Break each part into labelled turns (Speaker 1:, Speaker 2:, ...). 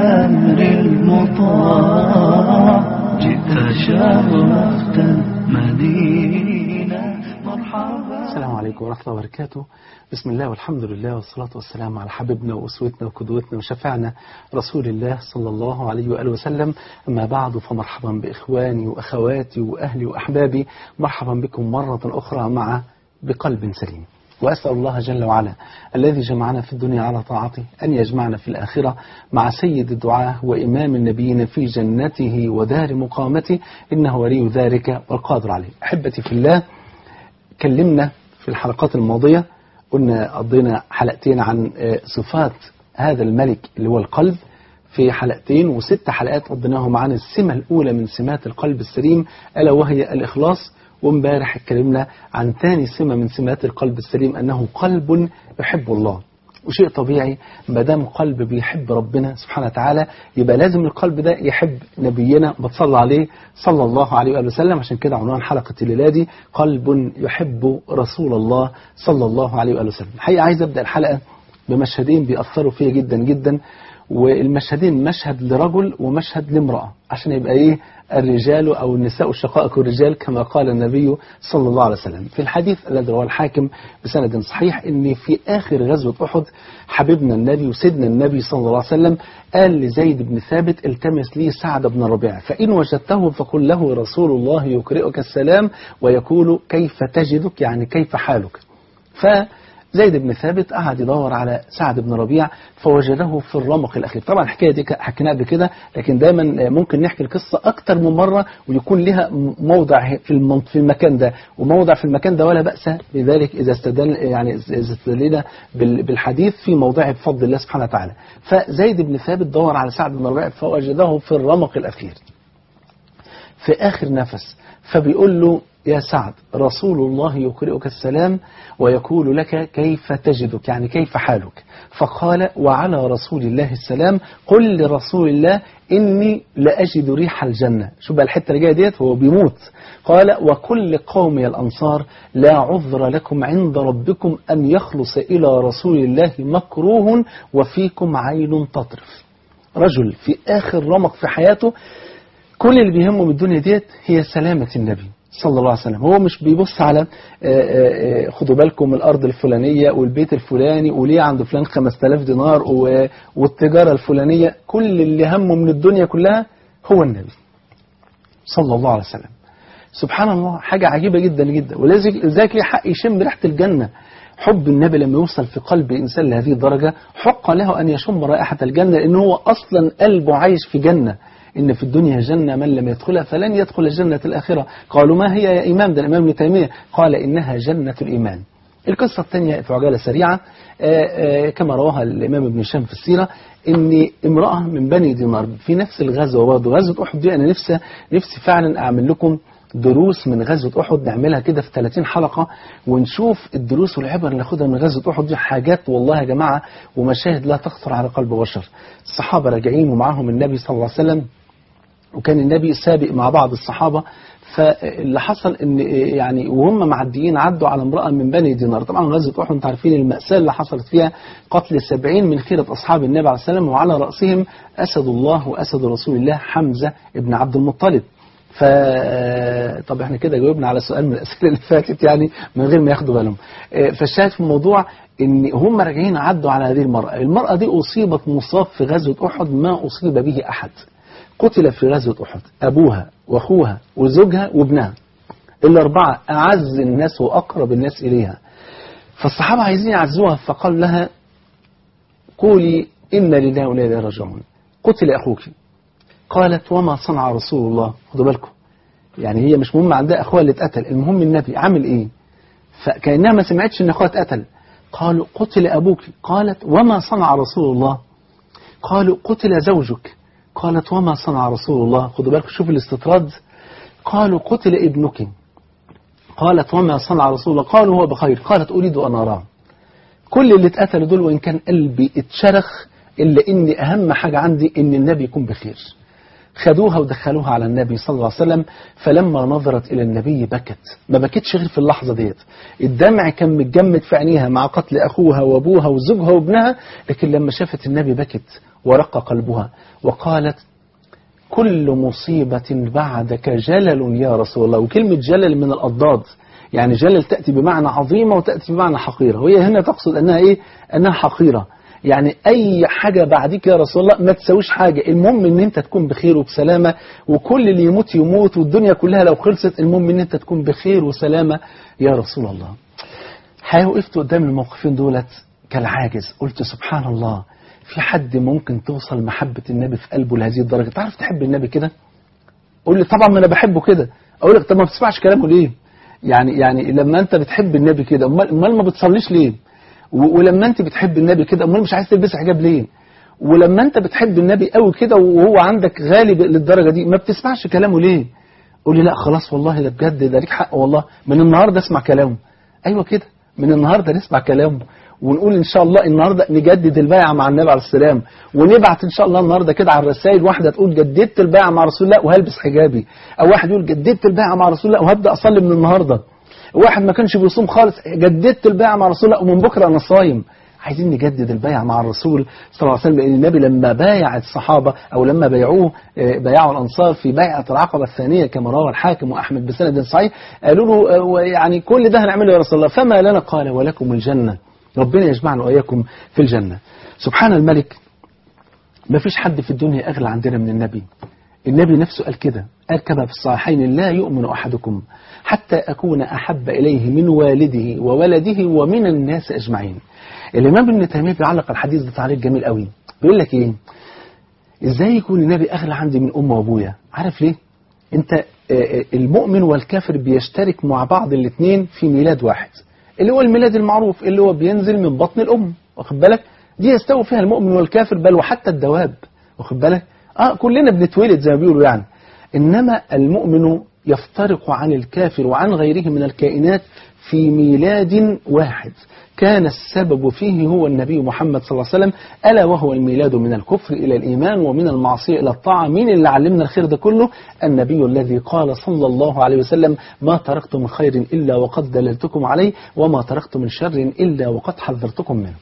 Speaker 1: الأمر المطاع جئت شرفت المدينة مرحبا
Speaker 2: السلام عليكم ورحمة الله وبركاته بسم الله والحمد لله والصلاة والسلام على حبيبنا وأسوتنا وقدوتنا وشفعنا رسول الله صلى الله عليه وآله وسلم أما بعد فمرحبا بإخواني وأخواتي وأهلي وأحبابي مرحبا بكم مرة أخرى مع بقلب سليم وأسأل الله جل وعلا الذي جمعنا في الدنيا على طاعته أن يجمعنا في الآخرة مع سيد الدعاة وإمام النبيين في جنته ودار مقامته إنه ولي ذلك والقادر عليه أحبتي في الله كلمنا في الحلقات الماضية قلنا قضينا حلقتين عن صفات هذا الملك اللي هو القلب في حلقتين وست حلقات قضيناهم عن السمة الأولى من سمات القلب السليم ألا وهي الإخلاص وامبارح اتكلمنا عن ثاني سمة من سمات القلب السليم أنه قلب يحب الله وشيء طبيعي ما دام قلب بيحب ربنا سبحانه وتعالى يبقى لازم القلب ده يحب نبينا بتصلى عليه صلى الله عليه وآله وسلم عشان كده عنوان حلقة الليلة دي قلب يحب رسول الله صلى الله عليه وآله وسلم الحقيقة عايز أبدأ الحلقة بمشهدين بيأثروا فيا جدا جدا والمشهدين مشهد لرجل ومشهد لامرأة عشان يبقى ايه الرجال او النساء الشقائق الرجال كما قال النبي صلى الله عليه وسلم في الحديث الذي رواه الحاكم بسند صحيح ان في اخر غزوة احد حبيبنا النبي وسيدنا النبي صلى الله عليه وسلم قال لزيد بن ثابت التمس لي سعد بن ربيعة فإن وجدته فقل له رسول الله يقرئك السلام ويقول كيف تجدك يعني كيف حالك ف زيد بن ثابت قعد يدور على سعد بن ربيع فوجده في الرمق الأخير طبعا الحكاية دي حكيناها قبل كده لكن دايما ممكن نحكي القصة أكتر من مرة ويكون لها موضع في في المكان ده وموضع في المكان ده ولا بأس بذلك إذا استدل يعني إذا استدلنا بالحديث في موضعه بفضل الله سبحانه وتعالى فزيد بن ثابت دور على سعد بن ربيع فوجده في الرمق الأخير في آخر نفس فبيقول له يا سعد رسول الله يقرئك السلام ويقول لك كيف تجدك يعني كيف حالك فقال وعلى رسول الله السلام قل لرسول الله إني لأجد ريح الجنة شو بقى الحتة اللي جايه ديت هو بيموت قال وكل قوم الأنصار لا عذر لكم عند ربكم أن يخلص إلى رسول الله مكروه وفيكم عين تطرف رجل في آخر رمق في حياته كل اللي بيهمه من الدنيا ديت هي سلامة النبي صلى الله عليه وسلم هو مش بيبص على خدوا بالكم الأرض الفلانية والبيت الفلاني وليه عند فلان 5000 دينار والتجارة الفلانية كل اللي همه من الدنيا كلها هو النبي صلى الله عليه وسلم سبحان الله حاجة عجيبة جدا جدا ولذلك ليه حق يشم ريحة الجنة حب النبي لما يوصل في قلب إنسان لهذه الدرجة حق له أن يشم رائحة الجنة لأنه هو أصلا قلبه عايش في جنة إن في الدنيا جنة من لم يدخلها فلن يدخل الجنة الآخرة قالوا ما هي يا إمام ده الإمام ابن تيمية قال إنها جنة الإيمان القصة الثانية في عجالة سريعة آآ آآ كما رواها الإمام ابن هشام في السيرة إن امرأة من بني دينار في نفس الغزوة برضه غزوة أحد دي أنا نفسي نفسي فعلا أعمل لكم دروس من غزوة أحد نعملها كده في 30 حلقة ونشوف الدروس والعبر اللي ناخدها من غزوة أحد دي حاجات والله يا جماعة ومشاهد لا تخطر على قلب بشر الصحابة راجعين ومعاهم النبي صلى الله عليه وسلم وكان النبي سابق مع بعض الصحابة فاللي حصل ان يعني وهم معديين عدوا على امرأة من بني دينار طبعا غزوة أحد انتم عارفين المأساة اللي حصلت فيها قتل سبعين من خيرة أصحاب النبي عليه السلام وعلى رأسهم أسد الله وأسد رسول الله حمزة ابن عبد المطلب ف طب احنا كده جاوبنا على سؤال من الاسئله اللي فاتت يعني من غير ما ياخدوا بالهم فالشاهد في الموضوع ان هم راجعين عدوا على هذه المرأة المرأة دي أصيبت مصاب في غزوة أحد ما أصيب به أحد قتل في غزوة أحد أبوها وأخوها وزوجها وابنها الأربعة أعز الناس وأقرب الناس إليها فالصحابة عايزين يعزوها فقال لها قولي إن لله وإنا إليه راجعون قتل أخوك قالت وما صنع رسول الله خدوا بالكم يعني هي مش مهم عندها أخوها اللي اتقتل المهم النبي عمل إيه فكأنها ما سمعتش إن أخوها اتقتل قالوا قتل أبوك قالت وما صنع رسول الله قالوا قتل زوجك قالت وما صنع رسول الله خدوا بالكم شوف الاستطراد قالوا قتل ابنك قالت وما صنع رسول الله قالوا هو بخير قالت أريد أن أراه كل اللي اتقتلوا دول وإن كان قلبي اتشرخ إلا إني أهم حاجة عندي إن النبي يكون بخير خدوها ودخلوها على النبي صلى الله عليه وسلم فلما نظرت إلى النبي بكت ما بكتش غير في اللحظة ديت الدمع كان متجمد في عينيها مع قتل أخوها وأبوها وزوجها وابنها لكن لما شافت النبي بكت ورق قلبها وقالت كل مصيبة بعدك جلل يا رسول الله وكلمة جلل من الأضداد يعني جلل تأتي بمعنى عظيمة وتأتي بمعنى حقيرة وهي هنا تقصد أنها إيه أنها حقيرة يعني أي حاجة بعديك يا رسول الله ما تسويش حاجة المهم أن أنت تكون بخير وبسلامة وكل اللي يموت يموت والدنيا كلها لو خلصت المهم أن أنت تكون بخير وسلامة يا رسول الله حقيقة وقفت قدام الموقفين دولت كالعاجز قلت سبحان الله في حد ممكن توصل محبة النبي في قلبه لهذه الدرجة تعرف تحب النبي كده قول لي طبعا ما انا بحبه كده اقول لك طب ما بتسمعش كلامه ليه يعني يعني لما انت بتحب النبي كده امال امال ما بتصليش ليه و- ولما انت بتحب النبي كده امال مش عايز تلبس حجاب ليه ولما انت بتحب النبي قوي كده وهو عندك غالي للدرجة دي ما بتسمعش كلامه ليه قول لي لا خلاص والله ده بجد ده ليك حق والله من النهارده اسمع كلامه ايوه كده من النهارده نسمع كلامه ونقول ان شاء الله النهارده نجدد البيعه مع النبي عليه السلام ونبعت ان شاء الله النهارده كده على الرسائل واحده تقول جددت البيعه مع رسول الله وهلبس حجابي او واحد يقول جددت البيعه مع رسول الله وهبدا اصلي من النهارده واحد ما كانش بيصوم خالص جددت البيعه مع رسول الله ومن بكره انا صايم عايزين نجدد البيعة مع الرسول صلى الله عليه وسلم لأن النبي لما بايع الصحابة أو لما بايعوه آه، بايعوا الأنصار في بيعة العقبة الثانية كما روى الحاكم وأحمد بسند صحيح قالوا له آه، يعني كل ده هنعمله يا رسول الله فما لنا قال ولكم الجنة ربنا يجمعنا وإياكم في الجنة سبحان الملك ما فيش حد في الدنيا أغلى عندنا من النبي النبي نفسه قال كده قال كما في الصحيحين لا يؤمن أحدكم حتى أكون أحب إليه من والده وولده ومن الناس أجمعين الإمام ابن تيمية بيعلق الحديث ده تعليق جميل قوي بيقول لك إيه إزاي يكون النبي أغلى عندي من أم وأبويا عارف ليه أنت آه، آه، المؤمن والكافر بيشترك مع بعض الاثنين في ميلاد واحد اللي هو الميلاد المعروف اللي هو بينزل من بطن الأم واخد بالك دي يستوي فيها المؤمن والكافر بل وحتى الدواب واخد بالك اه كلنا بنتولد زي ما بيقولوا يعني انما المؤمن يفترق عن الكافر وعن غيره من الكائنات في ميلاد واحد كان السبب فيه هو النبي محمد صلى الله عليه وسلم ألا وهو الميلاد من الكفر إلى الإيمان ومن المعصية إلى الطاعة مين اللي علمنا الخير ده كله النبي الذي قال صلى الله عليه وسلم ما تركت من خير إلا وقد دللتكم عليه وما تركت من شر إلا وقد حذرتكم منه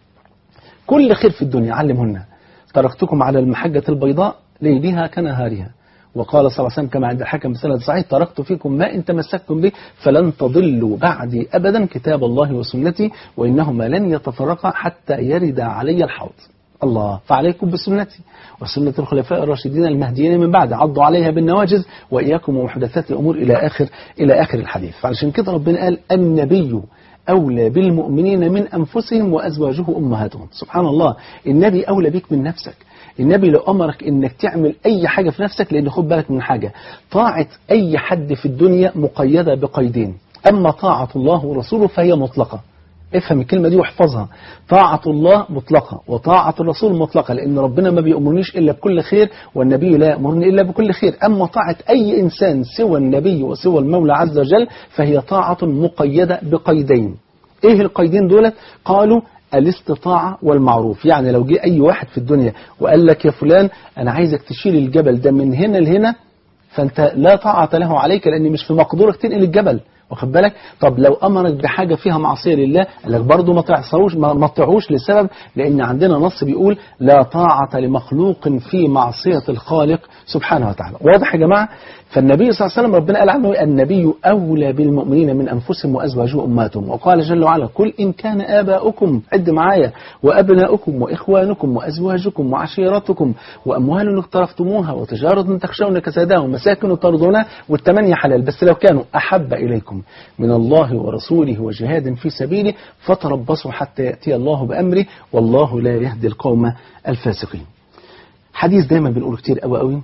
Speaker 2: كل خير في الدنيا علمهن تركتكم على المحجة البيضاء ليلها كنهارها وقال صلى الله عليه وسلم كما عند الحكم بسند صحيح تركت فيكم ما إن تمسكتم به فلن تضلوا بعدي أبدا كتاب الله وسنتي وإنهما لن يتفرقا حتى يرد علي الحوض الله فعليكم بسنتي وسنة الخلفاء الراشدين المهديين من بعد عضوا عليها بالنواجز وإياكم ومحدثات الأمور إلى آخر إلى آخر الحديث فعلشان كده ربنا قال النبي أولى بالمؤمنين من أنفسهم وأزواجه أمهاتهم سبحان الله النبي أولى بك من نفسك النبي لو أمرك إنك تعمل أي حاجة في نفسك لأن خد بالك من حاجة طاعة أي حد في الدنيا مقيدة بقيدين أما طاعة الله ورسوله فهي مطلقة افهم الكلمة دي واحفظها طاعة الله مطلقة وطاعة الرسول مطلقة لأن ربنا ما بيأمرنيش إلا بكل خير والنبي لا يأمرني إلا بكل خير أما طاعة أي إنسان سوى النبي وسوى المولى عز وجل فهي طاعة مقيدة بقيدين إيه القيدين دولت قالوا الاستطاعة والمعروف يعني لو جه أي واحد في الدنيا وقال لك يا فلان أنا عايزك تشيل الجبل ده من هنا لهنا فأنت لا طاعة له عليك لأن مش في مقدورك تنقل الجبل واخد بالك طب لو امرك بحاجه فيها معصيه لله قال لك برضه ما تعصروش ما ما تطيعوش لسبب لان عندنا نص بيقول لا طاعه لمخلوق في معصيه الخالق سبحانه وتعالى واضح يا جماعه فالنبي صلى الله عليه وسلم ربنا قال عنه النبي اولى بالمؤمنين من انفسهم وازواجه امهاتهم وقال جل وعلا قل ان كان اباؤكم عد معايا وابناؤكم واخوانكم وازواجكم وعشيرتكم واموال اقترفتموها وتجاره تخشون كسادها ومساكن ترضونها والثمانيه حلال بس لو كانوا احب اليكم من الله ورسوله وجهاد في سبيله فتربصوا حتى ياتي الله بامره والله لا يهدي القوم الفاسقين. حديث دايما بنقوله كتير قوي قوي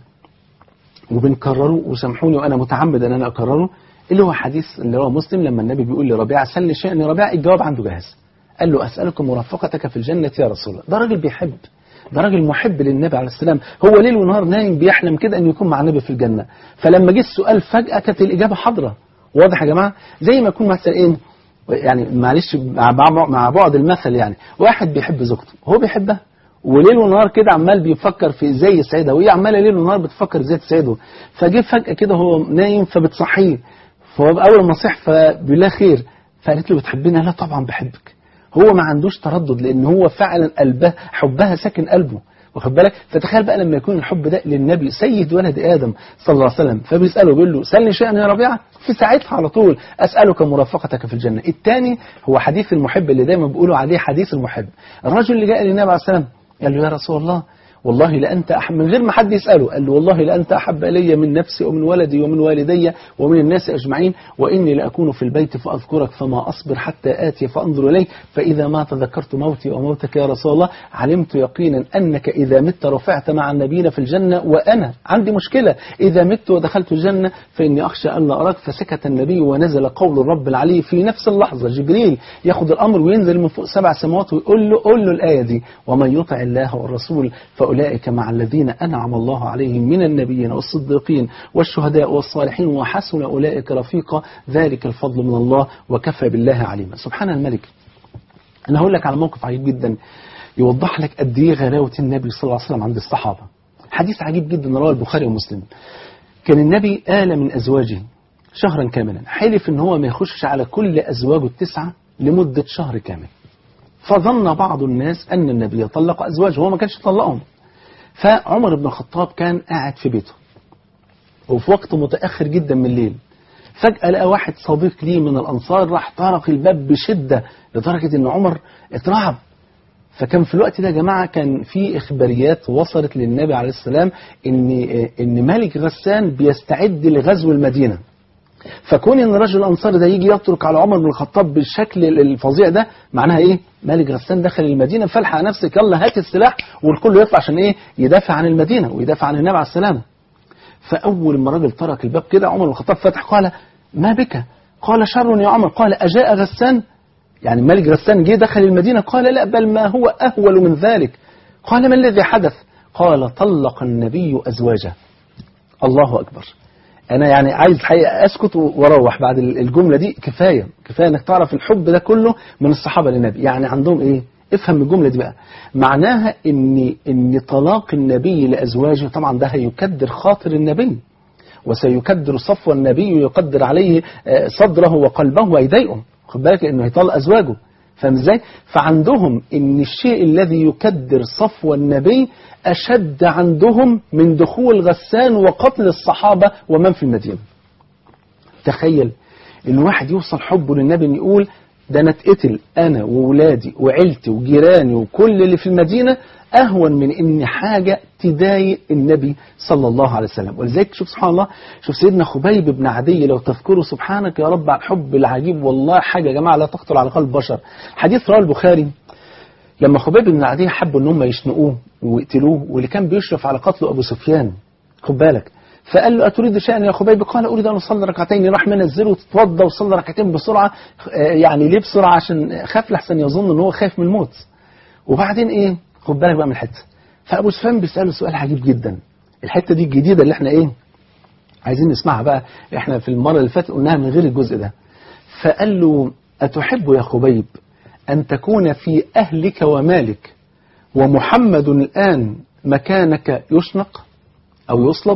Speaker 2: وبنكرره وسامحوني وانا متعمد ان انا اكرره اللي هو حديث اللي هو مسلم لما النبي بيقول لربيعه سل شأن ربيعه الجواب عنده جاهز قال له اسالك مرافقتك في الجنه يا رسول الله ده راجل بيحب ده راجل محب للنبي عليه السلام هو ليل ونهار نايم بيحلم كده ان يكون مع النبي في الجنه فلما جه السؤال فجاه كانت الاجابه حاضره واضح يا جماعه زي ما يكون مثلا ايه يعني معلش مع مع بعد المثل يعني واحد بيحب زوجته هو بيحبها وليل ونهار كده عمال بيفكر في ازاي يسعدها وهي عماله ليل ونهار بتفكر ازاي تسعده فجه فجاه كده هو نايم فبتصحيه فهو اول ما صح فبالله خير فقالت له بتحبني لا طبعا بحبك هو ما عندوش تردد لان هو فعلا قلبه حبها ساكن قلبه واخد بالك فتخيل بقى لما يكون الحب ده للنبي سيد ولد ادم صلى الله عليه وسلم فبيساله بيقول له سلني شيئا يا ربيعه في ساعتها على طول اسالك مرافقتك في الجنه الثاني هو حديث المحب اللي دايما بيقولوا عليه حديث المحب الرجل اللي جاء للنبي عليه السلام قال له يا رسول الله والله لأنت أحب من غير ما حد يسأله قال له والله لأنت أحب إلي من نفسي ومن ولدي ومن والدي ومن الناس أجمعين وإني لأكون في البيت فأذكرك فما أصبر حتى آتي فأنظر إليك فإذا ما تذكرت موتي وموتك يا رسول الله علمت يقينا أنك إذا مت رفعت مع النبيين في الجنة وأنا عندي مشكلة إذا مت ودخلت الجنة فإني أخشى أن لا أراك فسكت النبي ونزل قول الرب العلي في نفس اللحظة جبريل ياخد الأمر وينزل من فوق سبع سماوات ويقول له قول له الآية دي ومن يطع الله والرسول فأولئك مع الذين أنعم الله عليهم من النبيين والصديقين والشهداء والصالحين وحسن أولئك رفيقا ذلك الفضل من الله وكفى بالله عليما سبحان الملك أنا هقول لك على موقف عجيب جدا يوضح لك قد ايه غلاوة النبي صلى الله عليه وسلم عند الصحابة حديث عجيب جدا رواه البخاري ومسلم كان النبي آل من أزواجه شهرا كاملا حلف ان هو ما يخشش على كل أزواجه التسعة لمدة شهر كامل فظن بعض الناس أن النبي طلق أزواجه هو ما كانش طلقهم فعمر بن الخطاب كان قاعد في بيته وفي وقت متأخر جدا من الليل فجأة لقى واحد صديق ليه من الأنصار راح طرق الباب بشدة لدرجة أن عمر اترعب فكان في الوقت ده يا جماعة كان في إخباريات وصلت للنبي عليه السلام إن إن ملك غسان بيستعد لغزو المدينة فكون ان الرجل الانصاري ده يجي يترك على عمر بن الخطاب بالشكل الفظيع ده معناها ايه ملك غسان دخل المدينه فالحق نفسك يلا هات السلاح والكل يطلع عشان ايه يدافع عن المدينه ويدافع عن النبي عليه السلامه فاول ما الراجل ترك الباب كده عمر بن الخطاب فتح قال ما بك قال شر يا عمر قال اجاء غسان يعني ملك غسان جه دخل المدينه قال لا بل ما هو اهول من ذلك قال ما الذي حدث قال طلق النبي ازواجه الله اكبر انا يعني عايز الحقيقه اسكت واروح بعد الجمله دي كفايه كفايه انك تعرف الحب ده كله من الصحابه للنبي يعني عندهم ايه افهم الجمله دي بقى معناها ان ان طلاق النبي لازواجه طبعا ده هيكدر خاطر النبي وسيكدر صفو النبي ويقدر عليه صدره وقلبه ويضايقه خد بالك انه هيطلق ازواجه فاهم ازاي؟ فعندهم ان الشيء الذي يكدر صفو النبي اشد عندهم من دخول غسان وقتل الصحابه ومن في المدينه. تخيل ان واحد يوصل حبه للنبي ان يقول ده انا اتقتل انا وولادي وعيلتي وجيراني وكل اللي في المدينه اهون من ان حاجه تضايق النبي صلى الله عليه وسلم ولذلك شوف سبحان الله شوف سيدنا خبيب بن عدي لو تذكروا سبحانك يا رب على الحب العجيب والله حاجه يا جماعه لا تخطر على قلب بشر حديث رواه البخاري لما خبيب بن عدي حبوا ان هم يشنقوه ويقتلوه واللي كان بيشرف على قتله ابو سفيان خد بالك فقال له أتريد شيئا يا خبيب قال أريد أن أصلي ركعتين راح منزله وتتوضى وصلى ركعتين بسرعة يعني ليه بسرعة عشان خاف لحسن يظن ان هو خايف من الموت وبعدين إيه خد بالك بقى من الحتة فأبو سفيان بيسأله سؤال عجيب جدا الحتة دي الجديدة اللي احنا إيه عايزين نسمعها بقى احنا في المرة اللي فاتت قلناها من غير الجزء ده فقال له أتحب يا خبيب أن تكون في أهلك ومالك ومحمد الآن مكانك يشنق أو يصلب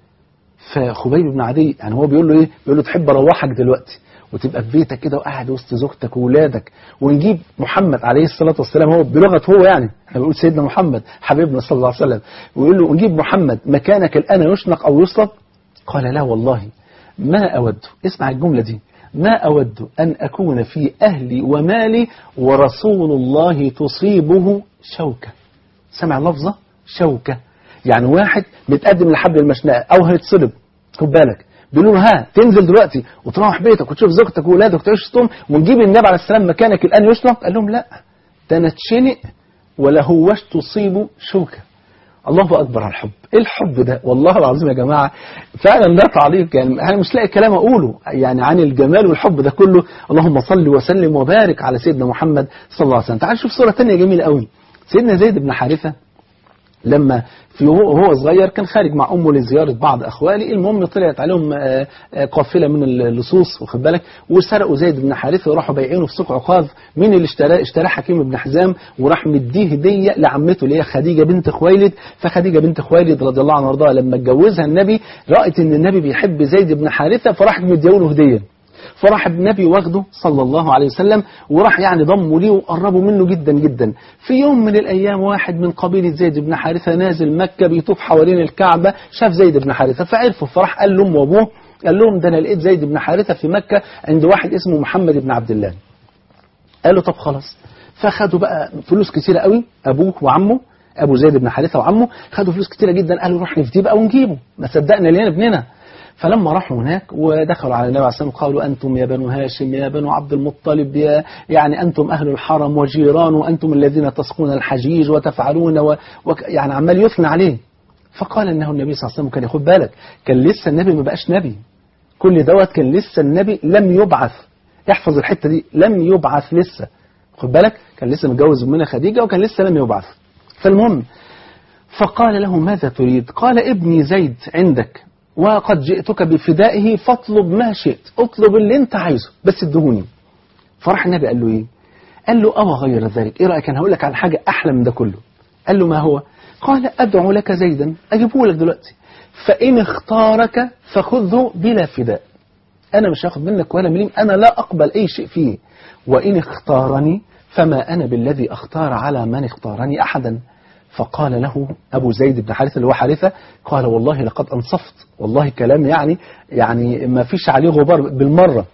Speaker 2: فخبيب بن عدي يعني هو بيقول له ايه بيقول له تحب اروحك دلوقتي وتبقى في بيتك كده وقاعد وسط زوجتك واولادك ونجيب محمد عليه الصلاه والسلام هو بلغته هو يعني احنا بنقول سيدنا محمد حبيبنا صلى الله عليه وسلم ويقول له نجيب محمد مكانك الان يشنق او يصلب قال لا والله ما اود اسمع الجمله دي ما أود أن أكون في أهلي ومالي ورسول الله تصيبه شوكة سمع لفظة شوكة يعني واحد متقدم لحبل المشنقة أو هيتصلب خد بالك بيقولوا له ها تنزل دلوقتي وتروح بيتك وتشوف زوجتك وولادك وتعيش وسطهم ونجيب النبي عليه السلام مكانك الآن يشنق قال لهم لا ده انا اتشنق ولا هوش تصيبه شوكة الله أكبر على الحب إيه الحب ده والله العظيم يا جماعة فعلا ده تعليق يعني أنا مش لاقي كلام أقوله يعني عن الجمال والحب ده كله اللهم صل وسلم وبارك على سيدنا محمد صلى الله عليه وسلم تعال شوف صورة تانية جميلة قوي سيدنا زيد بن حارثة لما في وهو صغير كان خارج مع امه لزياره بعض اخوالي المهم طلعت عليهم قافله من اللصوص واخد بالك وسرقوا زيد بن حارثه وراحوا بايعينه في سوق عكاظ مين اللي اشتراه اشتراه حكيم بن حزام وراح مديه هديه لعمته اللي هي خديجه بنت خويلد فخديجه بنت خويلد رضي الله عنها وارضاها لما اتجوزها النبي رأت ان النبي بيحب زيد بن حارثه فراحت مدياله هديه فراح النبي واخده صلى الله عليه وسلم وراح يعني ضمه ليه وقربوا منه جدا جدا في يوم من الأيام واحد من قبيلة زيد بن حارثة نازل مكة بيطوف حوالين الكعبة شاف زيد بن حارثة فعرفه فراح قال لهم وابوه قال لهم ده أنا لقيت زيد بن حارثة في مكة عند واحد اسمه محمد بن عبد الله قال له طب خلاص فخدوا بقى فلوس كتيرة قوي أبوه وعمه أبو زيد بن حارثة وعمه خدوا فلوس كتيرة جدا قالوا نروح نفديه بقى ونجيبه ما صدقنا لنا ابننا فلما راحوا هناك ودخلوا على النبي عليه الصلاة والسلام قالوا أنتم يا بنو هاشم يا بنو عبد المطلب يا يعني أنتم أهل الحرم وجيران وأنتم الذين تسقون الحجيج وتفعلون و... و... يعني عمال يثنى عليه فقال إنه النبي صلى الله عليه وسلم كان ياخد بالك كان لسه النبي ما بقاش نبي كل دوت كان لسه النبي لم يبعث احفظ الحتة دي لم يبعث لسه خد بالك كان لسه متجوز أمنا خديجة وكان لسه لم يبعث فالمهم فقال له ماذا تريد قال ابني زيد عندك وقد جئتك بفدائه فاطلب ما شئت اطلب اللي انت عايزه بس ادهوني فراح النبي قال له ايه قال له أو غير ذلك ايه رأيك انا هقول لك على حاجة احلى من ده كله قال له ما هو قال ادعو لك زيدا اجيبه لك دلوقتي فان اختارك فخذه بلا فداء انا مش هاخد منك ولا مليم انا لا اقبل اي شيء فيه وان اختارني فما انا بالذي اختار على من اختارني احدا فقال له أبو زيد بن حارثة اللي هو حارثة قال والله لقد أنصفت والله كلام يعني يعني ما فيش عليه غبار بالمرة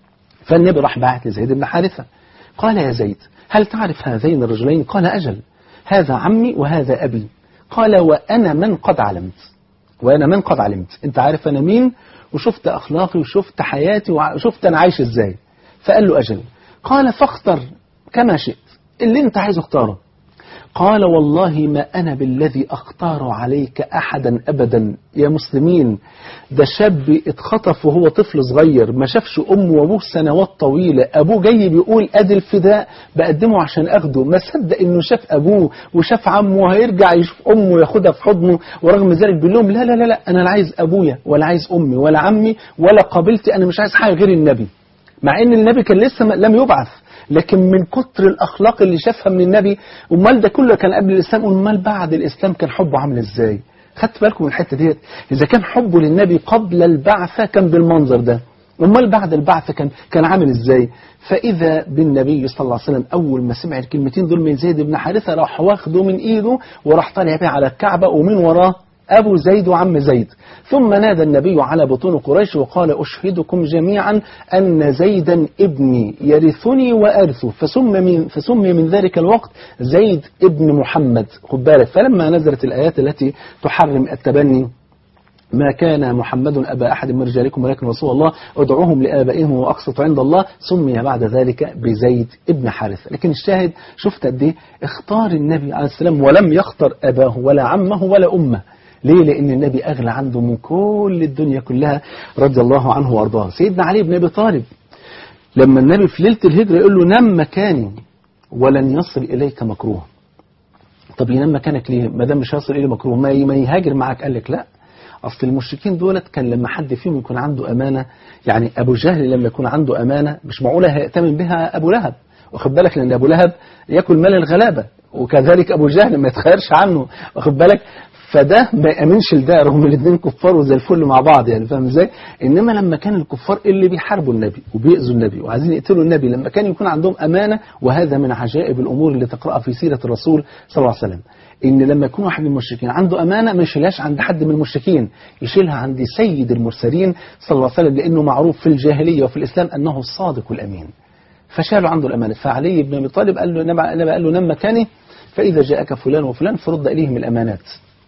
Speaker 2: فالنبي راح بعت لزيد بن حارثة قال يا زيد هل تعرف هذين الرجلين قال أجل هذا عمي وهذا أبي قال وأنا من قد علمت وأنا من قد علمت أنت عارف أنا مين وشفت أخلاقي وشفت حياتي وشفت أنا عايش إزاي فقال له أجل قال فاختر كما شئت اللي أنت عايز اختاره قال والله ما أنا بالذي أختار عليك أحدا أبدا يا مسلمين ده شاب اتخطف وهو طفل صغير ما شافش أمه وأبوه سنوات طويلة أبوه جاي بيقول أدي الفداء بقدمه عشان أخده ما صدق إنه شاف أبوه وشاف عمه وهيرجع يشوف أمه وياخدها في حضنه ورغم ذلك بيقول لهم لا لا لا لا أنا لا عايز أبويا ولا عايز أمي ولا عمي ولا قابلتي أنا مش عايز حاجة غير النبي مع إن النبي كان لسه لم يبعث لكن من كتر الأخلاق اللي شافها من النبي أمال ده كله كان قبل الإسلام أمال بعد الإسلام كان حبه عامل إزاي خدت بالكم من الحتة ديت إذا كان حبه للنبي قبل البعثة كان بالمنظر ده أمال بعد البعثة كان كان عامل إزاي فإذا بالنبي صلى الله عليه وسلم أول ما سمع الكلمتين دول من زيد بن حارثة راح واخده من إيده وراح طالع بيه على الكعبة ومن وراه أبو زيد وعم زيد ثم نادى النبي على بطون قريش وقال أشهدكم جميعا أن زيدا ابني يرثني وأرثه فسمي من, فسمي من ذلك الوقت زيد ابن محمد خد بالك فلما نزلت الآيات التي تحرم التبني ما كان محمد أبا أحد من رجالكم ولكن رسول الله ادعوهم لآبائهم وأقسط عند الله سمي بعد ذلك بزيد ابن حارثة لكن الشاهد شفت قد ايه اختار النبي عليه السلام ولم يختر أباه ولا عمه ولا أمه ليه لأن النبي أغلى عنده من كل الدنيا كلها رضي الله عنه وأرضاه سيدنا علي بن أبي طالب لما النبي في ليلة الهجرة يقول له نم مكاني ولن يصل إليك مكروه طب ينام مكانك ليه ما دام مش هيصل إليه مكروه ما ما يهاجر معك قال لك لا أصل المشركين دولت كان لما حد فيهم يكون عنده أمانة يعني أبو جهل لما يكون عنده أمانة مش معقولة هيأتمن بها أبو لهب واخد بالك لأن أبو لهب يأكل مال الغلابة وكذلك أبو جهل ما يتخيرش عنه واخد بالك فده ما يأمنش لده رغم الاثنين كفار وزي الفل مع بعض يعني فاهم ازاي؟ انما لما كان الكفار اللي بيحاربوا النبي وبيأذوا النبي وعايزين يقتلوا النبي لما كان يكون عندهم امانه وهذا من عجائب الامور اللي تقراها في سيره الرسول صلى الله عليه وسلم ان لما يكون واحد من المشركين عنده امانه ما يشيلهاش عند حد من المشركين يشيلها عند سيد المرسلين صلى الله عليه وسلم لانه معروف في الجاهليه وفي الاسلام انه الصادق الامين فشالوا عنده الامانه فعلي بن ابي طالب قال له النبي قال له نم مكاني فاذا جاءك فلان وفلان فرد اليهم الامانات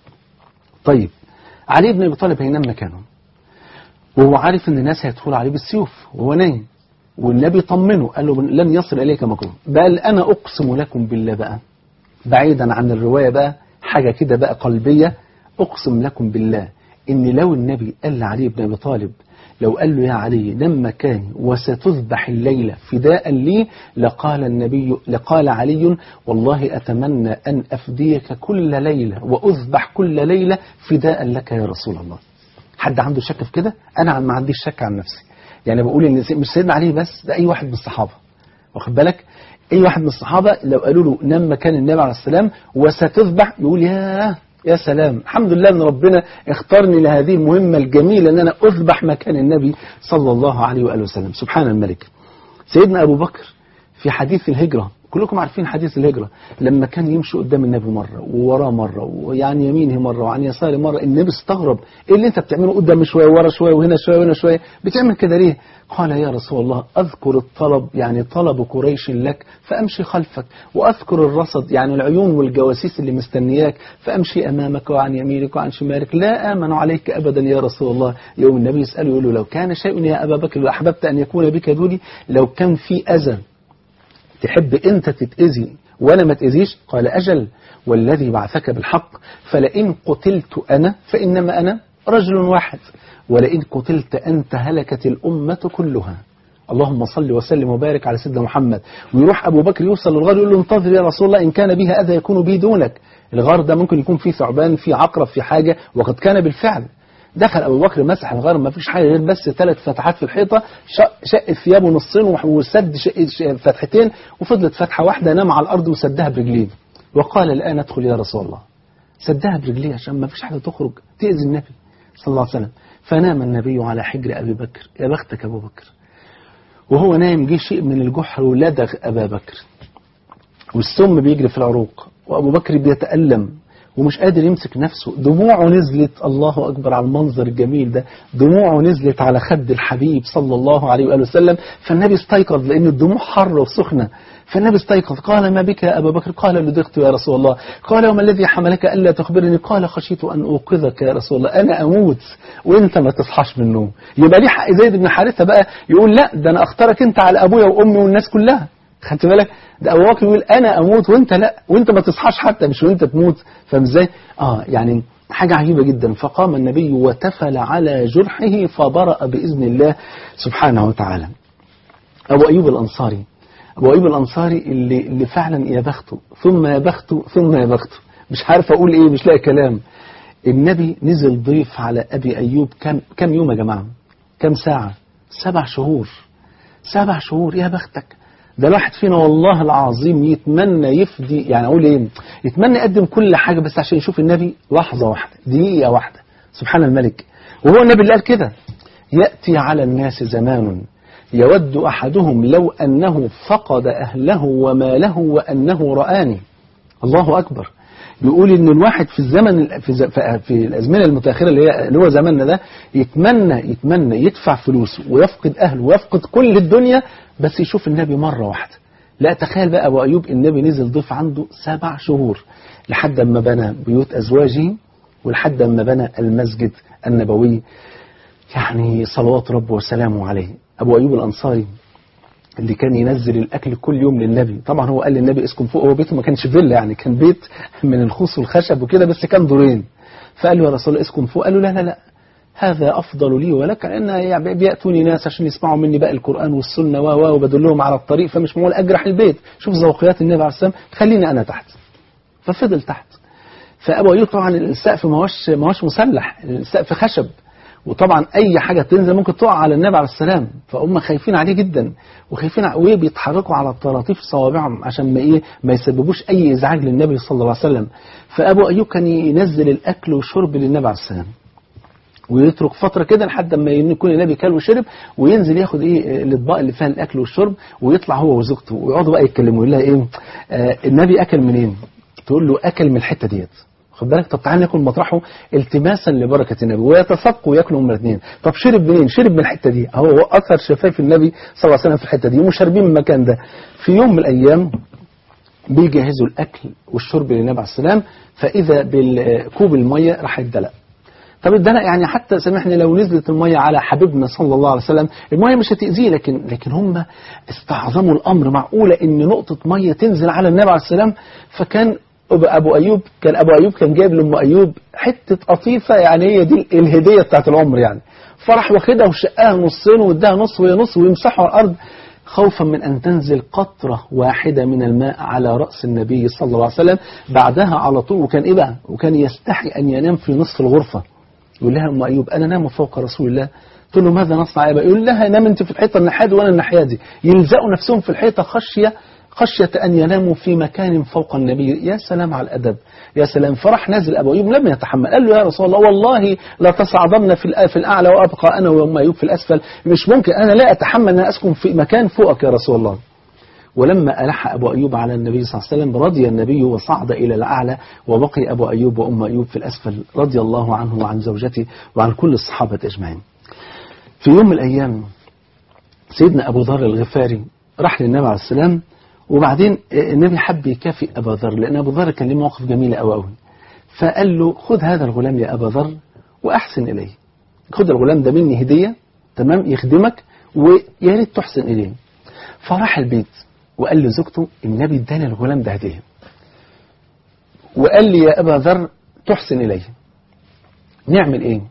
Speaker 2: طيب علي بن ابي طالب هينام مكانه وهو عارف ان الناس هيدخلوا عليه بالسيوف وهو نايم والنبي طمنه قال له لن يصل اليك مكروه بل انا اقسم لكم بالله بقى بعيدا عن الروايه بقى حاجه كده بقى قلبيه اقسم لكم بالله ان لو النبي قال لعلي بن ابي طالب لو قال له يا علي نم مكاني وستذبح الليلة فداء لي لقال النبي لقال علي والله أتمنى أن أفديك كل ليلة وأذبح كل ليلة فداء لك يا رسول الله حد عنده شك في كده أنا ما عنديش شك عن نفسي يعني بقول إن مش سيدنا علي بس ده أي واحد من الصحابة واخد بالك أي واحد من الصحابة لو قالوا له نم مكان النبي عليه السلام وستذبح يقول ياه يا سلام الحمد لله ان ربنا اختارني لهذه المهمة الجميلة ان انا اذبح مكان النبي صلى الله عليه وآله وسلم سبحان الملك سيدنا ابو بكر في حديث الهجرة كلكم عارفين حديث الهجرة لما كان يمشي قدام النبي مرة ووراه مرة ويعني يمينه مرة وعن يساره مرة النبي استغرب ايه اللي انت بتعمله قدام شوية ورا شوية وهنا شوية وهنا شوية بتعمل كده ليه قال يا رسول الله أذكر الطلب يعني طلب قريش لك فأمشي خلفك وأذكر الرصد يعني العيون والجواسيس اللي مستنياك فأمشي أمامك وعن يمينك وعن شمالك لا آمن عليك أبدا يا رسول الله يوم النبي يسأله يقول له لو كان شيء يا أبا بكر وأحببت أن يكون بك دوني لو كان في أذى تحب أنت تتأذي ولا ما تأذيش قال أجل والذي بعثك بالحق فلئن قتلت أنا فإنما أنا رجل واحد ولئن قتلت أنت هلكت الأمة كلها اللهم صل وسلم وبارك على سيدنا محمد ويروح أبو بكر يوصل للغار يقول له انتظر يا رسول الله إن كان بها أذى يكون بي دونك الغار ده ممكن يكون فيه ثعبان فيه عقرب فيه حاجة وقد كان بالفعل دخل أبو بكر مسح الغار ما فيش حاجة غير بس ثلاث فتحات في الحيطة شق, شق ثيابه نصين وسد شق فتحتين وفضلت فتحة واحدة نام على الأرض وسدها برجليه وقال الآن ادخل يا رسول الله سدها برجليه عشان ما فيش حاجة تخرج تأذي النبي صلى الله عليه وسلم فنام النبي على حجر أبي بكر يا بختك أبو بكر وهو نايم جه شيء من الجحر ولدغ أبا بكر والسم بيجري في العروق وأبو بكر بيتألم ومش قادر يمسك نفسه دموعه نزلت الله أكبر على المنظر الجميل ده دموعه نزلت على خد الحبيب صلى الله عليه وآله وسلم فالنبي استيقظ لأن الدموع حرة وسخنة فالنبي استيقظ قال ما بك يا أبا بكر قال لدغت يا رسول الله قال وما الذي حملك ألا تخبرني قال خشيت أن أوقظك يا رسول الله أنا أموت وأنت ما تصحاش من النوم يبقى ليه حق زيد بن حارثة بقى يقول لا ده أنا أختارك أنت على أبويا وأمي والناس كلها خدت بالك ده ابو بكر يقول انا اموت وانت لا وانت ما تصحاش حتى مش وانت تموت فاهم ازاي اه يعني حاجة عجيبة جدا فقام النبي وتفل على جرحه فبرأ بإذن الله سبحانه وتعالى أبو أيوب الأنصاري أبو أيوب الأنصاري اللي, اللي فعلا يا بخته ثم يا بخته ثم يا بخته مش عارف أقول إيه مش لاقي كلام النبي نزل ضيف على أبي أيوب كم, كم يوم يا جماعة كم ساعة سبع شهور سبع شهور يا بختك ده الواحد فينا والله العظيم يتمنى يفدي يعني اقول ايه يتمنى يقدم كل حاجة بس عشان يشوف النبي لحظة واحدة دقيقة واحدة سبحان الملك وهو النبي اللي قال كده يأتي على الناس زمان يود أحدهم لو أنه فقد أهله وماله وأنه رآني الله أكبر بيقول ان الواحد في الزمن في, في الازمنه المتاخره اللي هي اللي هو زماننا ده يتمنى يتمنى يدفع فلوسه ويفقد اهله ويفقد كل الدنيا بس يشوف النبي مره واحده لا تخيل بقى ابو ايوب النبي نزل ضيف عنده سبع شهور لحد ما بنى بيوت ازواجه ولحد ما بنى المسجد النبوي يعني صلوات ربه وسلامه عليه ابو ايوب الانصاري اللي كان ينزل الأكل كل يوم للنبي طبعا هو قال للنبي اسكن فوق هو بيته ما كانش فيلا يعني كان بيت من الخوص والخشب وكده بس كان دورين فقال له يا رسول الله اسكن فوق قال له لا لا لا هذا أفضل لي ولك لأن يعني بيأتوني ناس عشان يسمعوا مني بقى القرآن والسنة و وبدلهم على الطريق فمش معقول أجرح البيت شوف ذوقيات النبي عليه السلام خليني أنا تحت ففضل تحت فأبو أيوب طبعا السقف ما هوش ما هوش مسلح السقف خشب وطبعا اي حاجة تنزل ممكن تقع على النبي عليه السلام فهم خايفين عليه جدا وخايفين وايه بيتحركوا على طراطيف صوابعهم عشان ما ايه ما يسببوش اي ازعاج للنبي صلى الله عليه وسلم فابو ايوب كان ينزل الاكل والشرب للنبي عليه السلام ويترك فترة كده لحد ما يكون النبي كل وشرب وينزل ياخد ايه الاطباق اللي فيها الاكل والشرب ويطلع هو وزوجته ويقعدوا بقى يتكلموا يقول لها ايه آه النبي اكل منين؟ تقول له اكل من الحتة ديت خد بالك طب تعالى ناكل مطرحه التماسا لبركة النبي ويتسقوا وياكلوا هما الاثنين طب شرب منين شرب من الحتة دي اهو هو اثر شفايف النبي صلى الله عليه وسلم في الحتة دي وشاربين من المكان ده في يوم من الايام بيجهزوا الاكل والشرب للنبي عليه السلام فاذا بالكوب الميه راح يدلق طب الدلق يعني حتى سامحني لو نزلت الميه على حبيبنا صلى الله عليه وسلم الميه مش هتاذيه لكن لكن هم استعظموا الامر معقوله ان نقطه ميه تنزل على النبي عليه السلام فكان ابو ايوب كان ابو ايوب كان جايب لام ايوب حته قطيفه يعني هي دي الهديه بتاعت العمر يعني فراح واخدها وشقها نصين واداها نص وهي نص ويمسحوا على الارض خوفا من ان تنزل قطره واحده من الماء على راس النبي صلى الله عليه وسلم بعدها على طول وكان ايه بقى وكان يستحي ان ينام في نصف الغرفه يقول لها ام ايوب انا نام فوق رسول الله تقول له ماذا نصنع يا يقول لها نام انت في الحيطه الناحيه دي وانا الناحيه دي يلزقوا نفسهم في الحيطه خشيه خشية أن يناموا في مكان فوق النبي يا سلام على الأدب يا سلام فرح نازل أبو أيوب لم يتحمل قال له يا رسول الله والله لا تصعدن في الأ- في الأعلى وأبقى أنا وأم أيوب في الأسفل مش ممكن أنا لا أتحمل أن أسكن في مكان فوقك يا رسول الله ولما ألح أبو أيوب على النبي صلى الله عليه وسلم رضي النبي وصعد إلى الأعلى وبقي أبو أيوب وأم أيوب في الأسفل رضي الله عنه وعن زوجته وعن كل الصحابة أجمعين في يوم من الأيام سيدنا أبو ذر الغفاري راح للنبي عليه السلام وبعدين النبي حب يكافئ أبا ذر لأن أبو ذر كان له مواقف جميلة أوي أوي فقال له خذ هذا الغلام يا أبا ذر وأحسن إليه خذ الغلام ده مني هدية تمام يخدمك ويا ريت تحسن إليه فراح البيت وقال لزوجته النبي اداني الغلام ده هدية وقال لي يا أبا ذر تحسن إليه نعمل إيه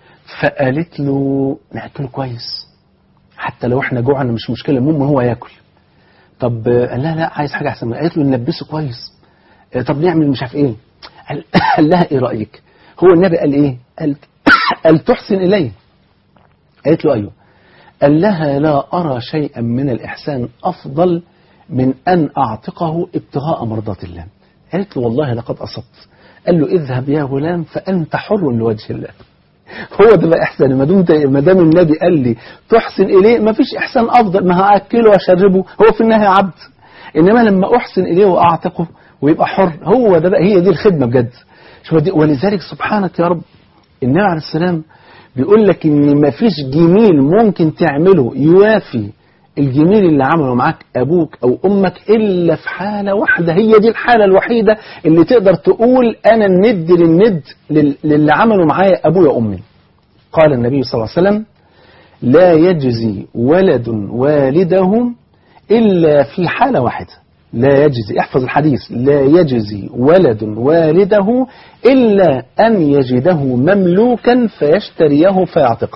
Speaker 2: فقالت له نأكله كويس حتى لو احنا جوعنا مش مشكلة المهم هو ياكل طب آه، قال لها لا عايز حاجة أحسن من قالت له نلبسه كويس آه، طب نعمل مش عارف إيه قال, قال لها إيه رأيك هو النبي قال إيه قال, قال تحسن إليه قالت له أيوه قال لها لا أرى شيئا من الإحسان أفضل من أن أعتقه ابتغاء مرضات الله قالت له والله لقد أصبت قال له اذهب يا غلام فأنت حر لوجه الله هو ده بقى إحسان ما دمت ما دام النبي قال لي تحسن إليه ما فيش إحسان أفضل ما هأكله وأشربه هو في النهاية عبد إنما لما أحسن إليه وأعتقه ويبقى حر هو ده بقى هي دي الخدمة بجد شوف دي ولذلك سبحانك يا رب النبي عليه السلام بيقول لك ان مفيش جميل ممكن تعمله يوافي الجميل اللي عمله معاك ابوك او امك الا في حاله واحده هي دي الحاله الوحيده اللي تقدر تقول انا الند للند لل- للي عمله معايا ابويا وامي قال النبي صلى الله عليه وسلم لا يجزي ولد والده إلا في حالة واحدة لا يجزي احفظ الحديث لا يجزي ولد والده إلا أن يجده مملوكا فيشتريه فيعتقه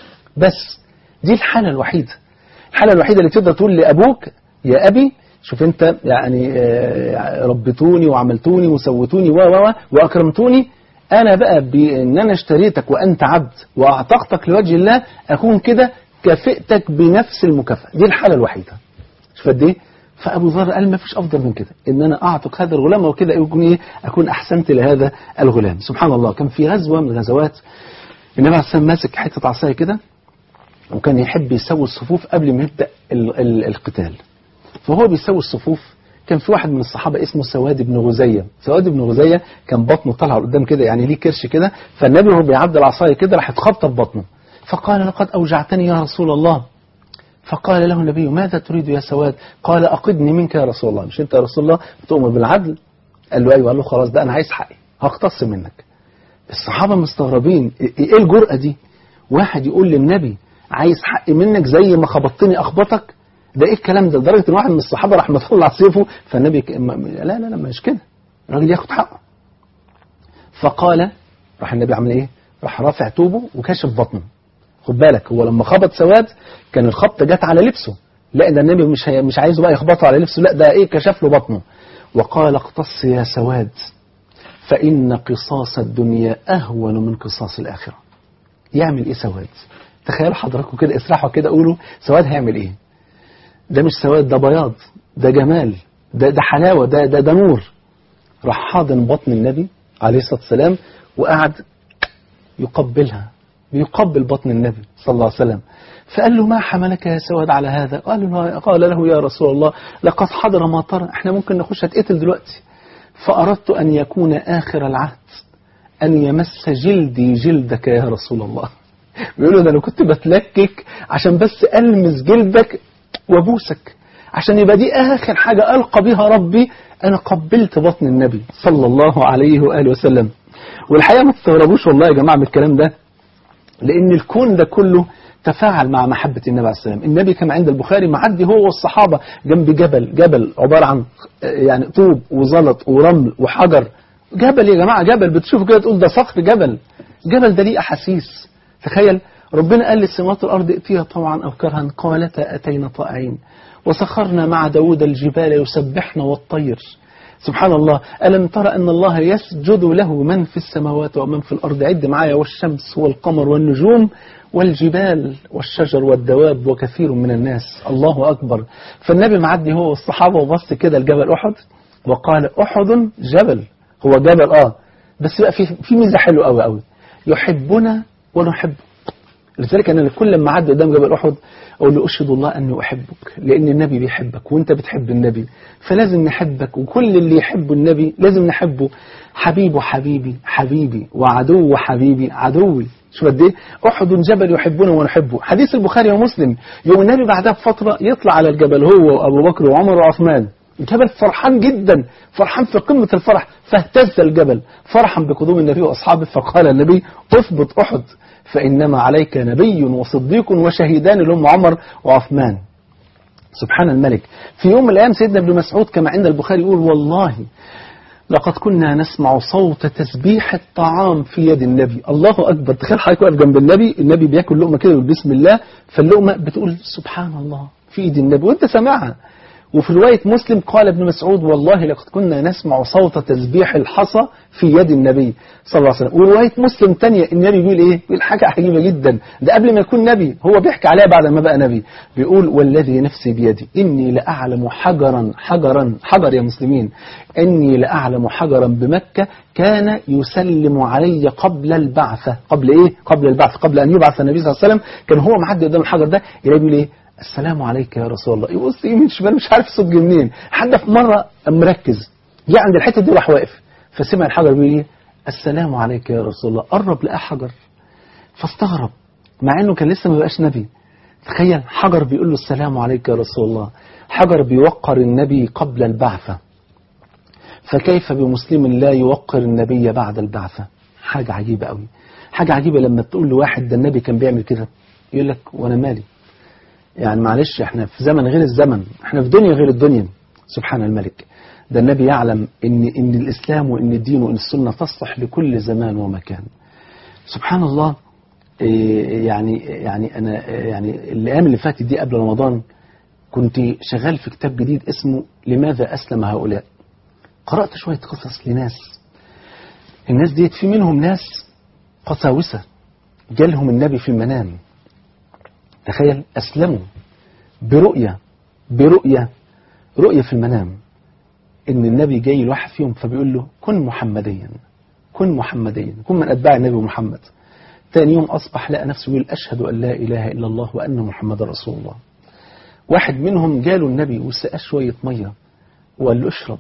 Speaker 2: بس دي الحالة الوحيدة الحالة الوحيدة اللي تقدر تقول لأبوك يا أبي شوف أنت يعني آه، ربيتوني وعملتوني وسوتوني و و و وأكرمتوني أنا بقى بأن أنا اشتريتك وأنت عبد وأعتقتك لوجه الله أكون كده كافئتك بنفس المكافأة دي الحالة الوحيدة شوف قد ايه فابو ذر قال ما فيش افضل من كده ان انا اعتق هذا الغلام وكده يكون ايه اكون احسنت لهذا الغلام سبحان الله كان في غزوه من الغزوات النبي عليه الصلاه والسلام ماسك حته عصايه كده وكان يحب يسوي الصفوف قبل ما يبدا ال ال القتال فهو بيسوي الصفوف كان في واحد من الصحابة اسمه سواد بن غزية سواد بن غزية كان بطنه طالع قدام كده يعني ليه كرش كده فالنبي وهو بيعدي العصاية كده راح اتخبط في بطنه فقال لقد أوجعتني يا رسول الله فقال له النبي ماذا تريد يا سواد قال أقدني منك يا رسول الله مش أنت يا رسول الله بتؤمر بالعدل قال له أيوه قال له خلاص ده أنا عايز حقي هقتص منك الصحابة مستغربين إيه الجرأة دي واحد يقول للنبي عايز حقي منك زي ما خبطتني أخبطك ده إيه الكلام ده لدرجة إن واحد من الصحابة راح مطلع سيفه فالنبي ك... ما- لا لا لا مش كده الراجل ياخد حقه فقال راح النبي عمل إيه راح رافع توبه وكشف بطنه خد بالك هو لما خبط سواد كان الخبطة جت على لبسه لا ده النبي مش هي مش عايزه بقى يخبطه على لبسه لا ده ايه كشف له بطنه وقال اقتص يا سواد فإن قصاص الدنيا أهون من قصاص الآخرة يعمل إيه سواد تخيلوا حضراتكم كده اسرحوا كده قولوا سواد هيعمل إيه ده مش سواد ده بياض ده جمال ده ده حلاوة ده ده, ده نور راح حاضن بطن النبي عليه الصلاة والسلام وقعد يقبلها بيقبل بطن النبي صلى الله عليه وسلم فقال له ما حملك يا سواد على هذا قال له, قال له يا رسول الله لقد حضر ما ترى احنا ممكن نخش هتقتل دلوقتي فأردت أن يكون آخر العهد أن يمس جلدي جلدك يا رسول الله بيقول له ده أنا كنت بتلكك عشان بس ألمس جلدك وابوسك عشان يبقى دي آخر حاجة ألقى بها ربي أنا قبلت بطن النبي صلى الله عليه وآله وسلم والحقيقة ما تستغربوش والله يا جماعة من الكلام ده لأن الكون ده كله تفاعل مع محبة النبي عليه السلام النبي كان عند البخاري معدي هو والصحابة جنب جبل جبل عبارة عن يعني طوب وزلط ورمل وحجر جبل يا جماعة جبل بتشوفوا كده تقول ده صخر جبل جبل ده ليه أحاسيس تخيل ربنا قال للسماوات والأرض ائتيها طوعا أو كرها قالتا أتينا طائعين وسخرنا مع داود الجبال يسبحن والطير سبحان الله ألم ترى أن الله يسجد له من في السماوات ومن في الأرض عد معايا والشمس والقمر والنجوم والجبال والشجر والدواب وكثير من الناس الله أكبر فالنبي معدي هو والصحابة وبص كده لجبل أحد وقال أحد جبل هو جبل آه بس بقى في في ميزة حلوة قوي قوي يحبنا ونحبه لذلك أنا كل لما أعدي قدام جبل أحد أقول له أشهد الله أني أحبك لأن النبي بيحبك وأنت بتحب النبي فلازم نحبك وكل اللي يحب النبي لازم نحبه حبيبه حبيبي حبيبي وعدو حبيبي عدوي شو قد ايه احد جبل يحبنا ونحبه حديث البخاري ومسلم يوم النبي بعدها بفتره يطلع على الجبل هو وابو بكر وعمر وعثمان الجبل فرحان جدا فرحان في قمة الفرح فاهتز الجبل فرحا بقدوم النبي وأصحابه فقال النبي اثبت أحد فإنما عليك نبي وصديق وشهيدان اللي هم عمر وعثمان سبحان الملك في يوم من الأيام سيدنا ابن مسعود كما عند البخاري يقول والله لقد كنا نسمع صوت تسبيح الطعام في يد النبي الله أكبر تخيل حضرتك واقف جنب النبي النبي بياكل لقمة كده بسم الله فاللقمة بتقول سبحان الله في ايد النبي وانت سامعها وفي رواية مسلم قال ابن مسعود والله لقد كنا نسمع صوت تسبيح الحصى في يد النبي صلى الله عليه وسلم ورواية مسلم تانية النبي بيقول ايه بيقول حاجة عجيبة جدا ده قبل ما يكون نبي هو بيحكي عليها بعد ما بقى نبي بيقول والذي نفسي بيدي إني لأعلم حجرا حجرا حجر يا مسلمين إني لأعلم حجرا بمكة كان يسلم علي قبل البعثة قبل ايه قبل البعث قبل أن يبعث النبي صلى الله عليه وسلم كان هو معدي قدام الحجر ده يلاقي بيقول ايه السلام عليك يا رسول الله يبص يمين شمال مش عارف الصوت جه منين حد في مره مركز جه عند الحته دي راح واقف فسمع الحجر بيقول ايه السلام عليك يا رسول الله قرب لقى حجر فاستغرب مع انه كان لسه ما بقاش نبي تخيل حجر بيقول له السلام عليك يا رسول الله حجر بيوقر النبي قبل البعثه فكيف بمسلم لا يوقر النبي بعد البعثه حاجه عجيبه قوي حاجه عجيبه لما تقول لواحد ده النبي كان بيعمل كده يقول لك وانا مالي يعني معلش احنا في زمن غير الزمن احنا في دنيا غير الدنيا سبحان الملك ده النبي يعلم ان ان الاسلام وان الدين وان السنه تصلح لكل زمان ومكان سبحان الله إيه يعني يعني انا يعني الايام اللي فاتت دي قبل رمضان كنت شغال في كتاب جديد اسمه لماذا اسلم هؤلاء قرات شويه قصص لناس الناس ديت في منهم ناس قساوسه جالهم النبي في المنام تخيل أسلموا برؤية برؤية رؤية في المنام إن النبي جاي الواحد فيهم فبيقول له كن محمديا كن محمديا كن من أتباع النبي محمد ثاني يوم أصبح لقى نفسه يقول أشهد أن لا إله إلا الله وأن محمد رسول الله واحد منهم جاله النبي وسقى شوية مية وقال له اشرب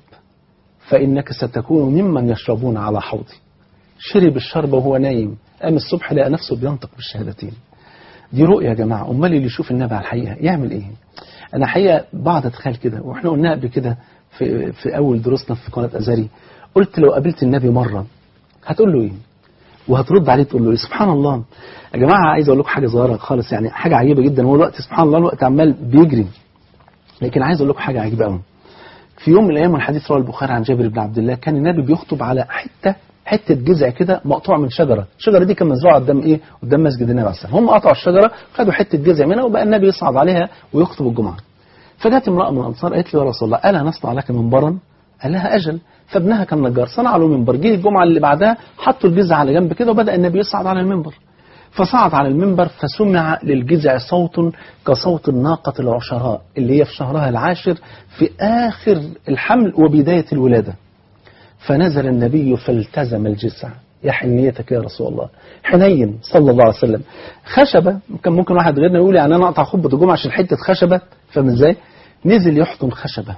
Speaker 2: فإنك ستكون ممن يشربون على حوضي شرب الشرب وهو نايم قام الصبح لقى نفسه بينطق بالشهادتين دي رؤية يا جماعة أمال اللي يشوف النبي على الحقيقة يعمل إيه أنا حقيقة بعض أتخيل كده وإحنا قلنا قبل كده في, في أول دروسنا في قناة أزاري قلت لو قابلت النبي مرة هتقول له إيه وهترد عليه تقول له إيه سبحان الله يا جماعة عايز أقول لكم حاجة صغيرة خالص يعني حاجة عجيبة جدا هو الوقت سبحان الله الوقت عمال بيجري لكن عايز أقول لكم حاجة عجيبة قوي في يوم من الأيام والحديث رواه البخاري عن جابر بن عبد الله كان النبي بيخطب على حتة حته جذع كده مقطوع من شجره، الشجره دي كان مزروعه قدام ايه؟ قدام مسجد النبي عليه الصلاه هم قطعوا الشجره خدوا حته جذع منها وبقى النبي يصعد عليها ويخطب الجمعه. فجاءت امراه من الانصار قالت له يا رسول الله الا نصنع لك منبرا؟ قال لها اجل فابنها كان نجار صنع له منبر جه الجمعه اللي بعدها حطوا الجذع على جنب كده وبدا النبي يصعد على المنبر. فصعد على المنبر فسمع للجذع صوت كصوت الناقة العشراء اللي هي في شهرها العاشر في آخر الحمل وبداية الولادة فنزل النبي فالتزم الجذع يا حنيتك يا رسول الله حنين صلى الله عليه وسلم خشبة كان ممكن واحد غيرنا يقول يعني أنا أقطع خطبة الجمعة عشان حتة خشبة فاهم إزاي نزل يحطم خشبة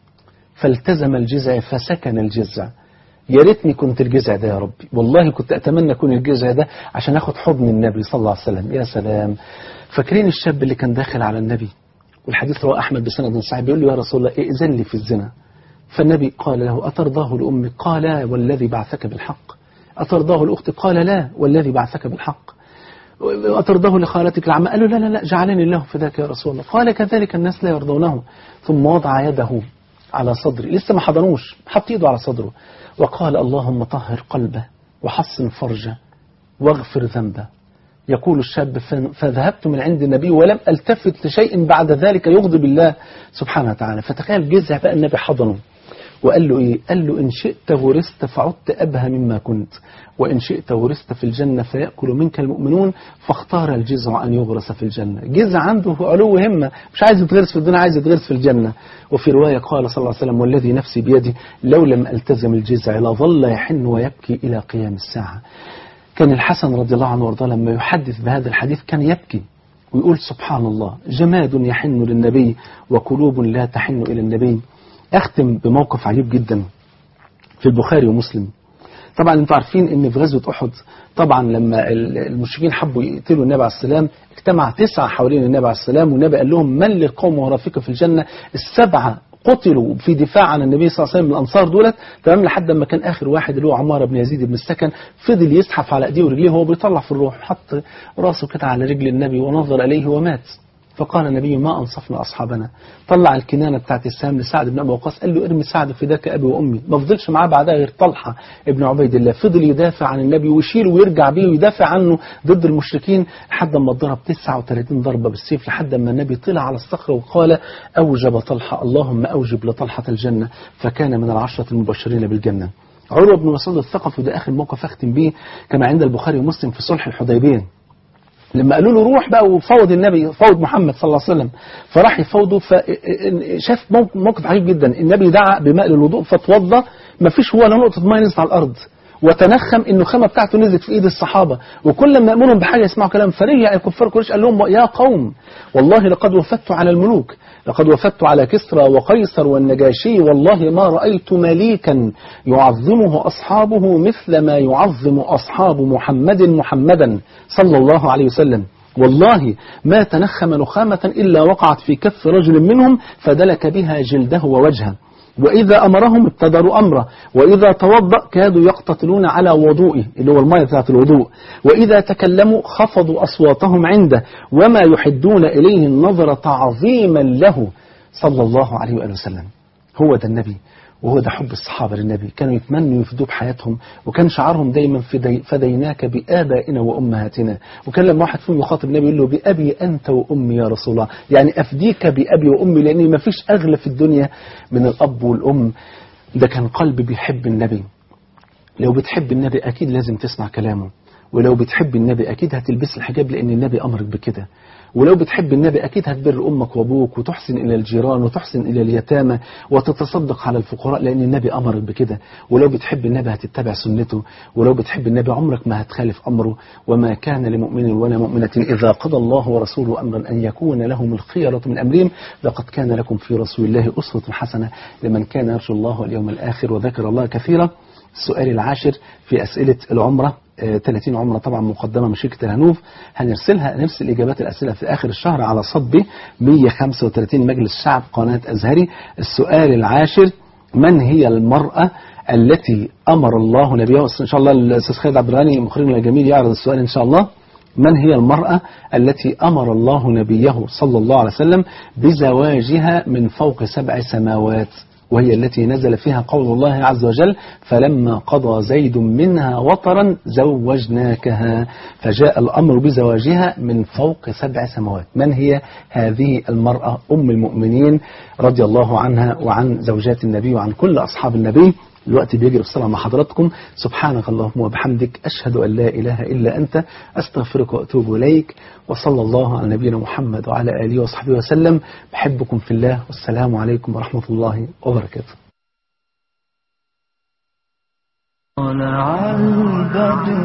Speaker 2: فالتزم الجذع فسكن الجذع يا ريتني كنت الجذع ده يا ربي والله كنت أتمنى أكون الجذع ده عشان أخد حضن النبي صلى الله عليه وسلم يا سلام فاكرين الشاب اللي كان داخل على النبي والحديث رواه أحمد بسند صحيح بيقول له يا رسول الله ائذن لي في الزنا فالنبي قال له أترضاه لأمك قال لا والذي بعثك بالحق أترضاه لأختك قال لا والذي بعثك بالحق أترضاه لخالتك العامة قال له لا لا لا جعلني الله فداك يا رسول الله قال كذلك الناس لا يرضونه ثم وضع يده على صدري لسه ما حضنوش حط ايده على صدره وقال اللهم طهر قلبه وحصن فرجه واغفر ذنبه يقول الشاب فذهبت من عند النبي ولم التفت لشيء بعد ذلك يغضب الله سبحانه وتعالى فتخيل جزع بقى النبي حضنه وقال له إيه قال له إن شئت ورثت فعدت أبهى مما كنت وإن شئت ورثت في الجنة فيأكل منك المؤمنون فاختار الجزع أن يغرس في الجنة جزع عنده علو همة مش عايز يتغرس في الدنيا عايز يتغرس في الجنة وفي رواية قال صلى الله عليه وسلم والذي نفسي بيده لو لم ألتزم الجزع لظل يحن ويبكي إلى قيام الساعة كان الحسن رضي الله عنه وارضاه لما يحدث بهذا الحديث كان يبكي ويقول سبحان الله جماد يحن للنبي وقلوب لا تحن إلى النبي أختم بموقف عجيب جدا في البخاري ومسلم طبعا انتوا عارفين ان في غزوة احد طبعا لما المشركين حبوا يقتلوا النبي عليه السلام اجتمع تسعة حوالين النبي عليه السلام والنبي قال لهم من للقوم ورافقه في الجنة السبعة قتلوا في دفاع عن النبي صلى الله عليه وسلم من الانصار دولت تمام لحد ما كان اخر واحد اللي هو عمار بن يزيد بن السكن فضل يزحف على ايديه ورجليه وهو بيطلع في الروح حط راسه كده على رجل النبي ونظر اليه ومات فقال النبي ما أنصفنا أصحابنا طلع الكنانة بتاعت السام لسعد بن أبي وقاص قال له ارمي سعد فداك أبي وأمي ما فضلش معاه بعدها غير طلحة ابن عبيد الله فضل يدافع عن النبي ويشيله ويرجع بيه ويدافع عنه ضد المشركين لحد ما اتضرب 39 ضربة بالسيف لحد ما النبي طلع على الصخرة وقال أوجب طلحة اللهم أوجب لطلحة الجنة فكان من العشرة المبشرين بالجنة عروة بن مسعود الثقفي ده آخر موقف أختم بيه كما عند البخاري ومسلم في صلح الحديبية لما قالوا له روح بقى وفوض النبي فوض محمد صلى الله عليه وسلم فراح يفوضه فشاف موقف عجيب جدا النبي دعا بماء للوضوء فتوضى ما فيش ولا نقطة ماء نزلت على الأرض وتنخم ان الخامه بتاعته نزلت في ايد الصحابه وكل ما يامرهم بحاجه يسمعوا كلام فرجع الكفار قريش قال لهم يا قوم والله لقد وفدت على الملوك لقد وفدت على كسرى وقيصر والنجاشي والله ما رايت مليكا يعظمه اصحابه مثل ما يعظم اصحاب محمد محمدا صلى الله عليه وسلم والله ما تنخم نخامة إلا وقعت في كف رجل منهم فدلك بها جلده ووجهه وإذا أمرهم ابتدروا أمره وإذا توضأ كادوا يقتتلون على وضوئه اللي هو المية بتاعت الوضوء وإذا تكلموا خفضوا أصواتهم عنده وما يحدون إليه النظر تعظيما له صلى الله عليه وآله وسلم هو ده النبي وهو ده حب الصحابة للنبي كانوا يتمنوا يفدوه بحياتهم وكان شعارهم دايما فدي فديناك بآبائنا وأمهاتنا وكان لما واحد فيهم يخاطب النبي يقول له بأبي أنت وأمي يا رسول الله يعني أفديك بأبي وأمي لأن ما فيش أغلى في الدنيا من الأب والأم ده كان قلب بيحب النبي لو بتحب النبي أكيد لازم تسمع كلامه ولو بتحب النبي أكيد هتلبس الحجاب لأن النبي أمرك بكده ولو بتحب النبي أكيد هتبر أمك وأبوك وتحسن إلى الجيران وتحسن إلى اليتامى وتتصدق على الفقراء لأن النبي أمرك بكده ولو بتحب النبي هتتبع سنته ولو بتحب النبي عمرك ما هتخالف أمره وما كان لمؤمن ولا مؤمنة إذا قضى الله ورسوله أمرا أن يكون لهم الخيرة من أمرهم لقد كان لكم في رسول الله أسوة حسنة لمن كان يرجو الله واليوم الآخر وذكر الله كثيرا السؤال العاشر في أسئلة العمرة 30 عمرة طبعا مقدمة من شركة الهنوف هنرسلها نرسل إجابات الأسئلة في آخر الشهر على صب 135 مجلس شعب قناة أزهري السؤال العاشر من هي المرأة التي أمر الله نبيه إن شاء الله الأستاذ خالد عبد الغني مخرجنا الجميل يعرض السؤال إن شاء الله من هي المرأة التي أمر الله نبيه صلى الله عليه وسلم بزواجها من فوق سبع سماوات وهي التي نزل فيها قول الله عز وجل فلما قضى زيد منها وطرا زوجناكها فجاء الأمر بزواجها من فوق سبع سماوات من هي هذه المرأة أم المؤمنين رضي الله عنها وعن زوجات النبي وعن كل أصحاب النبي الوقت بيجري بسرعة مع حضراتكم سبحانك اللهم وبحمدك أشهد أن لا إله إلا أنت أستغفرك وأتوب إليك وصلى الله على نبينا محمد وعلى آله وصحبه وسلم بحبكم في الله والسلام عليكم ورحمة الله وبركاته
Speaker 1: طلع البدر